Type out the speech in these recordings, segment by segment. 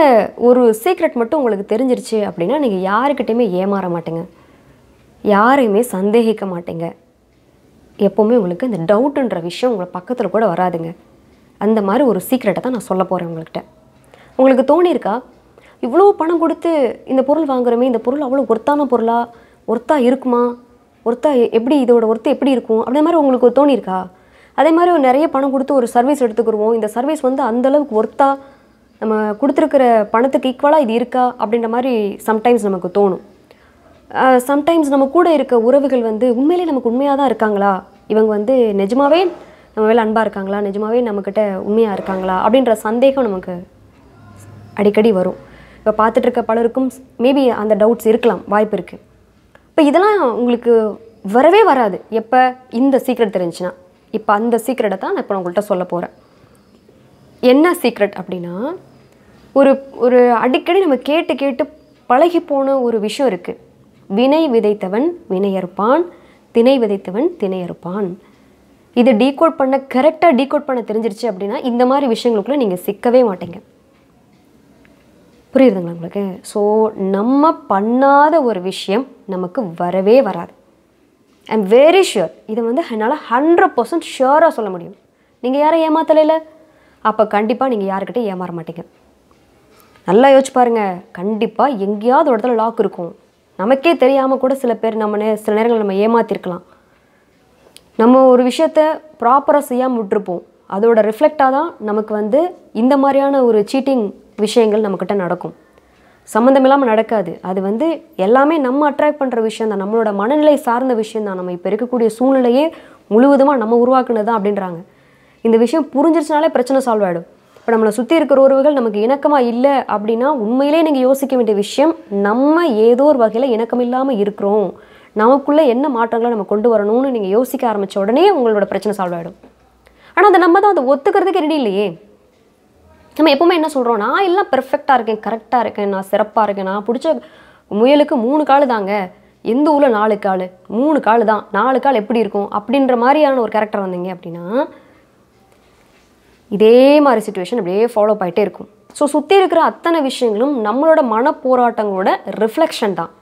ஒரு சீக்ரெட் மட்டும் உங்களுக்கு தெரிஞ்சிருச்சு அப்படின்னா நீங்கள் யாருக்கிட்டையுமே ஏமாற மாட்டீங்க யாரையுமே சந்தேகிக்க மாட்டீங்க எப்போவுமே உங்களுக்கு இந்த டவுட்டுன்ற விஷயம் உங்களை பக்கத்தில் கூட வராதுங்க அந்த மாதிரி ஒரு சீக்ரெட்டை தான் நான் சொல்ல போகிறேன் உங்கள்கிட்ட உங்களுக்கு தோணியிருக்கா இவ்வளோ பணம் கொடுத்து இந்த பொருள் வாங்குறோமே இந்த பொருள் அவ்வளோ ஒர்த்தான பொருளா ஒர்த்தா இருக்குமா ஒர்த்தா எ- எப்படி இதோட ஒர்த்து எப்படி இருக்கும் அப்படின்ற மாதிரி உங்களுக்கு தோணியிருக்கா அதே மாதிரி ஒரு நிறைய பணம் கொடுத்து ஒரு சர்வீஸ் எடுத்துக்கிடுவோம் இந்த சர்வீஸ் வந்து அந்த அளவுக்கு ஒர்த்தா நம்ம கொடுத்துருக்கிற பணத்துக்கு ஈக்குவலாக இது இருக்கா அப்படின்ற மாதிரி சம்டைம்ஸ் நமக்கு தோணும் சம்டைம்ஸ் நம்ம கூட இருக்க உறவுகள் வந்து உண்மையிலே நமக்கு உண்மையாக தான் இருக்காங்களா இவங்க வந்து நிஜமாவே நம்ம மேலே அன்பாக இருக்காங்களா நிஜமாவே நம்மக்கிட்ட உண்மையாக இருக்காங்களா அப்படின்ற சந்தேகம் நமக்கு அடிக்கடி வரும் இப்போ பார்த்துட்டு இருக்க பலருக்கும் மேபி அந்த டவுட்ஸ் இருக்கலாம் வாய்ப்பு இருக்குது இப்போ இதெல்லாம் உங்களுக்கு வரவே வராது எப்போ இந்த சீக்ரெட் தெரிஞ்சுன்னா இப்போ அந்த சீக்ரெட்டை தான் நான் இப்போ உங்கள்கிட்ட சொல்ல போகிறேன் என்ன சீக்ரெட் அப்படின்னா ஒரு ஒரு அடிக்கடி நம்ம கேட்டு கேட்டு பழகி போன ஒரு விஷயம் இருக்குது வினை விதைத்தவன் வினையறுப்பான் திணை விதைத்தவன் திணையறுப்பான் இதை டீகோட் பண்ண கரெக்டாக டீகோட் பண்ண தெரிஞ்சிருச்சு அப்படின்னா இந்த மாதிரி விஷயங்களுக்குள்ள நீங்கள் சிக்கவே மாட்டீங்க புரியுதுங்களா உங்களுக்கு ஸோ நம்ம பண்ணாத ஒரு விஷயம் நமக்கு வரவே வராது ஐம் வெரி ஷுர் இதை வந்து என்னால் ஹண்ட்ரட் பர்சன்ட் ஷுவராக சொல்ல முடியும் நீங்கள் யாரை ஏமாத்தலைல அப்போ கண்டிப்பாக நீங்கள் யாருக்கிட்ட ஏமாற மாட்டீங்க நல்லா யோசிச்சு பாருங்க கண்டிப்பாக எங்கேயாவது ஒரு இடத்துல லாக் இருக்கும் நமக்கே தெரியாமல் கூட சில பேர் நம்ம நே- சில நேரங்கள் நம்ம ஏமாத்திருக்கலாம் நம்ம ஒரு விஷயத்த ப்ராப்பராக செய்யாமல் விட்டுருப்போம் அதோட ரிஃப்ளெக்டாக தான் நமக்கு வந்து இந்த மாதிரியான ஒரு சீட்டிங் விஷயங்கள் நம்மக்கிட்ட நடக்கும் சம்மந்தம் இல்லாமல் நடக்காது அது வந்து எல்லாமே நம்ம அட்ராக்ட் பண்ணுற விஷயம் தான் நம்மளோட மனநிலை சார்ந்த விஷயம் தான் நம்ம இப்போ இருக்கக்கூடிய சூழ்நிலையே முழுவதுமாக நம்ம உருவாக்குனது தான் அப்படின்றாங்க இந்த விஷயம் புரிஞ்சிருச்சுனாலே பிரச்சனை சால்வ் ஆகிடும் இப்போ நம்மளை சுற்றி இருக்கிற உறவுகள் நமக்கு இணக்கமாக இல்லை அப்படின்னா உண்மையிலே நீங்கள் யோசிக்க வேண்டிய விஷயம் நம்ம ஏதோ ஒரு வகையில் இணக்கம் இல்லாமல் இருக்கிறோம் நமக்குள்ளே என்ன மாற்றங்களை நம்ம கொண்டு வரணும்னு நீங்கள் யோசிக்க ஆரம்பித்த உடனே உங்களோட பிரச்சனை சால்வ் ஆகிடும் ஆனால் அதை நம்ம தான் அதை ஒத்துக்கிறதுக்கு ரெடி இல்லையே நம்ம எப்பவுமே என்ன சொல்கிறோம் நான் எல்லாம் பெர்ஃபெக்டாக இருக்கேன் கரெக்டாக இருக்கேன் நான் சிறப்பாக இருக்கேன் நான் பிடிச்ச முயலுக்கு மூணு கால் தாங்க எந்த ஊரில் நாலு கால் மூணு கால் தான் நாலு கால் எப்படி இருக்கும் அப்படின்ற மாதிரியான ஒரு கேரக்டர் வந்தீங்க அப்படின்னா இதே மாதிரி சுச்சுவேஷன் அப்படியே ஃபாலோ ஆகிட்டே இருக்கும் ஸோ சுற்றி இருக்கிற அத்தனை விஷயங்களும் நம்மளோட மனப்போராட்டங்களோட ரிஃப்ளெக்ஷன் தான்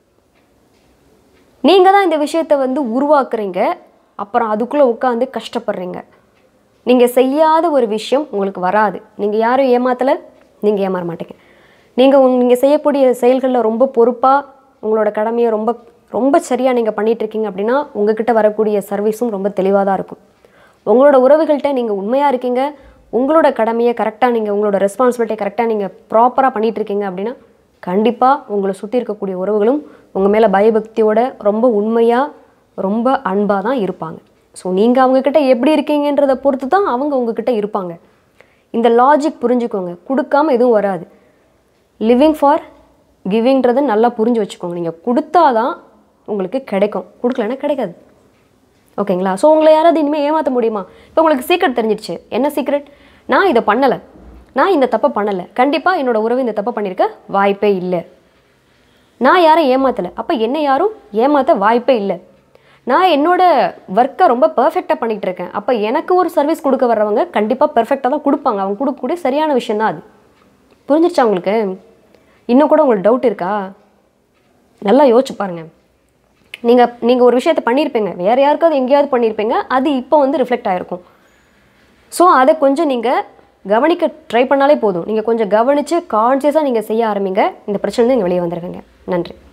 நீங்கள் தான் இந்த விஷயத்தை வந்து உருவாக்குறீங்க அப்புறம் அதுக்குள்ளே உட்காந்து கஷ்டப்படுறீங்க நீங்கள் செய்யாத ஒரு விஷயம் உங்களுக்கு வராது நீங்கள் யாரும் ஏமாத்தலை நீங்கள் ஏமாற மாட்டீங்க நீங்கள் உங் நீங்கள் செய்யக்கூடிய செயல்களில் ரொம்ப பொறுப்பாக உங்களோட கடமையை ரொம்ப ரொம்ப சரியாக நீங்கள் பண்ணிட்டு இருக்கீங்க அப்படின்னா உங்ககிட்ட வரக்கூடிய சர்வீஸும் ரொம்ப தெளிவாக தான் இருக்கும் உங்களோட உறவுகள்கிட்ட நீங்கள் உண்மையாக இருக்கீங்க உங்களோட கடமையை கரெக்டாக நீங்கள் உங்களோட ரெஸ்பான்சிபிலிட்டியை கரெக்டாக நீங்கள் ப்ராப்பராக பண்ணிட்டு இருக்கீங்க அப்படின்னா கண்டிப்பாக உங்களை சுற்றி இருக்கக்கூடிய உறவுகளும் உங்கள் மேலே பயபக்தியோட ரொம்ப உண்மையாக ரொம்ப அன்பாக தான் இருப்பாங்க ஸோ நீங்கள் அவங்கக்கிட்ட எப்படி இருக்கீங்கன்றதை பொறுத்து தான் அவங்க உங்ககிட்ட இருப்பாங்க இந்த லாஜிக் புரிஞ்சுக்கோங்க கொடுக்காம எதுவும் வராது லிவிங் ஃபார் கிவிங்கிறத நல்லா புரிஞ்சு வச்சுக்கோங்க நீங்கள் கொடுத்தாதான் உங்களுக்கு கிடைக்கும் கொடுக்கலன்னா கிடைக்காது ஓகேங்களா ஸோ உங்களை யாராவது இனிமேல் ஏமாற்ற முடியுமா இப்போ உங்களுக்கு சீக்ரெட் தெரிஞ்சிடுச்சு என்ன சீக்ரெட் நான் இதை பண்ணலை நான் இந்த தப்பை பண்ணலை கண்டிப்பாக என்னோட உறவு இந்த தப்பை பண்ணியிருக்க வாய்ப்பே இல்லை நான் யாரை ஏமாத்தலை அப்போ என்ன யாரும் ஏமாற்ற வாய்ப்பே இல்லை நான் என்னோட ஒர்க்கை ரொம்ப பர்ஃபெக்டாக பண்ணிகிட்டு இருக்கேன் அப்போ எனக்கு ஒரு சர்வீஸ் கொடுக்க வர்றவங்க கண்டிப்பாக பெர்ஃபெக்டாக தான் கொடுப்பாங்க அவங்க கொடுக்கக்கூடிய சரியான விஷயம் தான் அது புரிஞ்சிருச்சா உங்களுக்கு இன்னும் கூட உங்களுக்கு டவுட் இருக்கா நல்லா யோசிச்சு பாருங்கள் நீங்கள் நீங்கள் ஒரு விஷயத்தை பண்ணியிருப்பீங்க வேறு யாருக்காவது எங்கேயாவது பண்ணியிருப்பீங்க அது இப்போ வந்து ரிஃப்ளெக்ட் ஆகிருக்கும் ஸோ அதை கொஞ்சம் நீங்கள் கவனிக்க ட்ரை பண்ணாலே போதும் நீங்கள் கொஞ்சம் கவனித்து கான்சியஸாக நீங்கள் செய்ய ஆரம்பிங்க இந்த பிரச்சனை நீங்கள் வெளியே வந்துடுவீங்க நன்றி